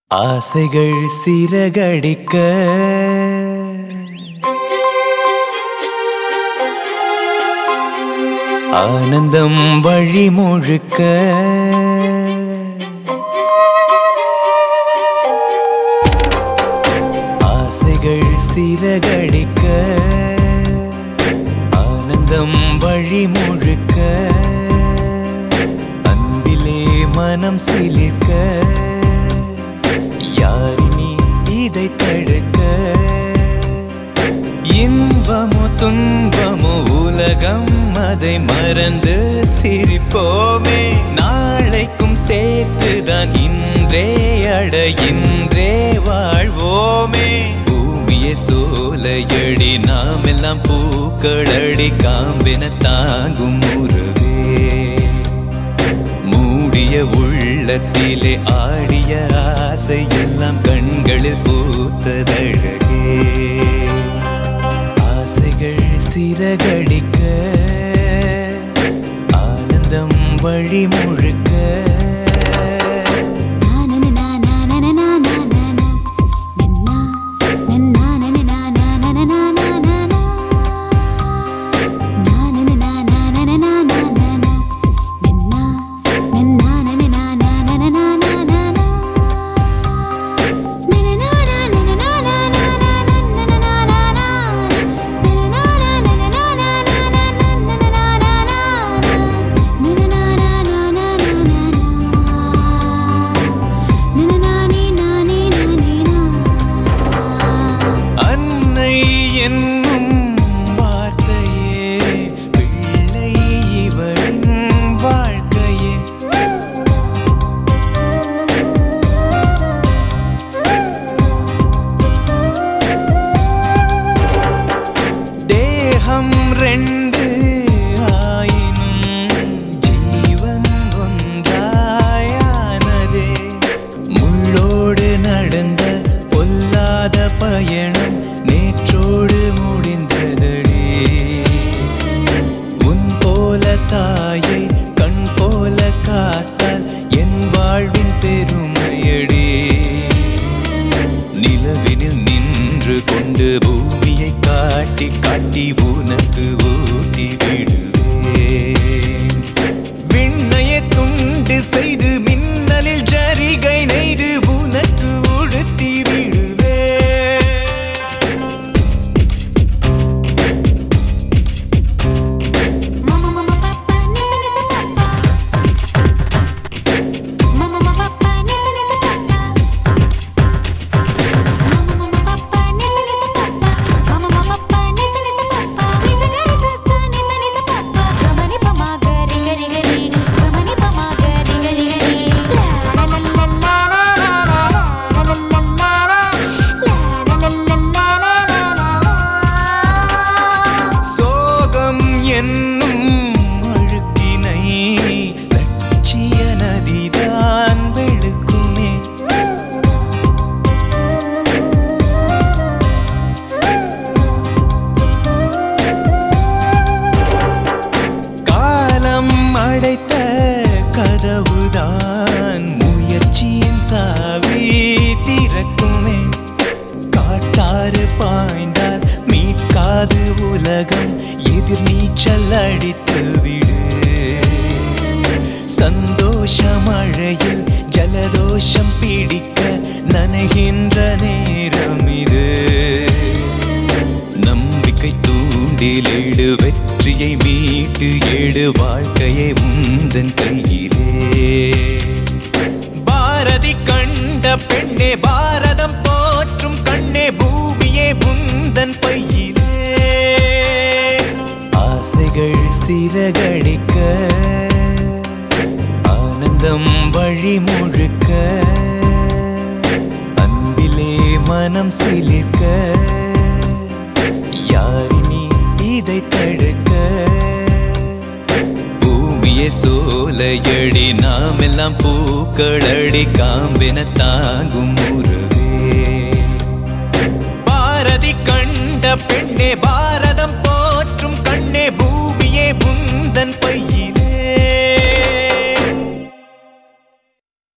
ஆசைகள் சிறகடிக்க ஆனந்தம் வழி முழுக்க ஆசைகள் சிறகடிக்க ஆனந்தம் வழி முழுக்க அன்பிலே மனம் சிலிர்க்க யாரினி இதை தடுக்க இன்பமோ துன்பமோ உலகம் அதை மறந்து சிரிப்போமே நாளைக்கும் சேர்த்துதான் இன்றே அட இன்றே வாழ்வோமே பூமியை சோலையடி நாம் எல்லாம் பூக்களடி காம்பென தாங்கும் உறவே மூடிய உள்ளத்திலே ஆடிய ஆசை எல்லாம் கண்களில் பூத்ததழகே ஆசைகள் சிறகடிக்க ஆனந்தம் வழி முழுக்க அன்னை என்னும் வார்த்தையே பிள்ளை இவளின் வாழ்க்கையே தேகம் ரெண்டு ஆயினும் ஜீவன் ஒன்றாயானதே முள்ளோடு நடந்த பொல்லாத பயணம் நேற்றோடு முடிந்ததடி உன் போல தாயை கண் போல காத்தால் என் வாழ்வின் பெருமையடி நிலவினில் நின்று கொண்டு பூமியை காட்டி காட்டி உனக்கு ஊட்டி விடுவேன் விண்ணையை துண்டு செய்து மின்னலில் ஜரிகை நெய்து உனக்கு உடுத்தி விடுவேன் சோகம் என்னும் அழுக்கினை லட்சிய நதிதான் வெளுக்குமே காலம் அடைத்த கதவுதான் முயற்சியின் சாவி திறக்குமே காட்டாறு பாய்ந்தால் மீட்காது உலகம் எதிர் நீச்சல் அடித்து விடு சந்தோஷ மழையில் ஜலதோஷம் பிடிக்க நனைகின்ற நேரம் இது நம்பிக்கை தூண்டிலிடு வெற்றியை மீட்டு ஏடு வாழ்க்கையை உந்தன் கையிலே பாரதி கண்ட பெண்ணே பாரதம் போற்றும் கண்ணே பூமியே உந்தன் பையிலே ஆசைகள் சிறகடிக்க ஆனந்தம் வழி முழுக்க அன்பிலே மனம் சிலிர்க்க யாரினி இதை தடுக்க பூமியை சோலையடி நாம் எல்லாம் பூக்களடி காம்பென தாங்கும் உறவே பாரதி கண்ட பெண்ணே பாரதி